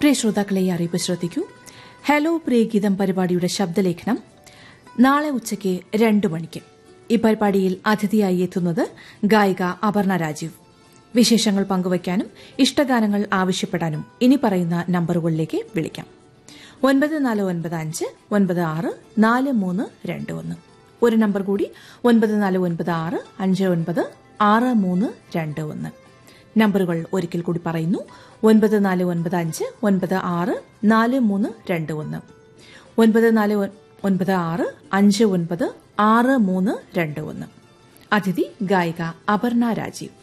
പ്രിയ ശ്രോതാക്കളെ ഈ അറിയിപ്പ് ശ്രദ്ധിക്കൂ ഹലോ പ്രിയ ഗീതം പരിപാടിയുടെ ശബ്ദലേഖനം നാളെ ഉച്ചയ്ക്ക് രണ്ടു മണിക്ക് ഈ പരിപാടിയിൽ അതിഥിയായി എത്തുന്നത് ഗായിക അപർണ രാജീവ് വിശേഷങ്ങൾ പങ്കുവയ്ക്കാനും ഇഷ്ടഗാനങ്ങൾ ആവശ്യപ്പെടാനും ഇനി പറയുന്ന നമ്പറുകളിലേക്ക് വിളിക്കാം ഒൻപത് നാല് ഒൻപത് അഞ്ച് ഒൻപത് ആറ് നാല് മൂന്ന് രണ്ട് ഒന്ന് ഒരു നമ്പർ കൂടി ഒൻപത് നാല് ഒൻപത് ആറ് അഞ്ച് ഒൻപത് ആറ് മൂന്ന് രണ്ട് ഒന്ന് നമ്പറുകൾ ഒരിക്കൽ കൂടി പറയുന്നു ഒൻപത് നാല് ഒൻപത് അഞ്ച് ഒൻപത് ആറ് നാല് മൂന്ന് രണ്ട് ഒന്ന് ഒൻപത് നാല് ഒൻ- ഒൻപത് ആറ് അഞ്ച് ഒൻപത് ആറ് മൂന്ന് രണ്ട് ഒന്ന് അതിഥി ഗായിക അപർണ രാജീവ്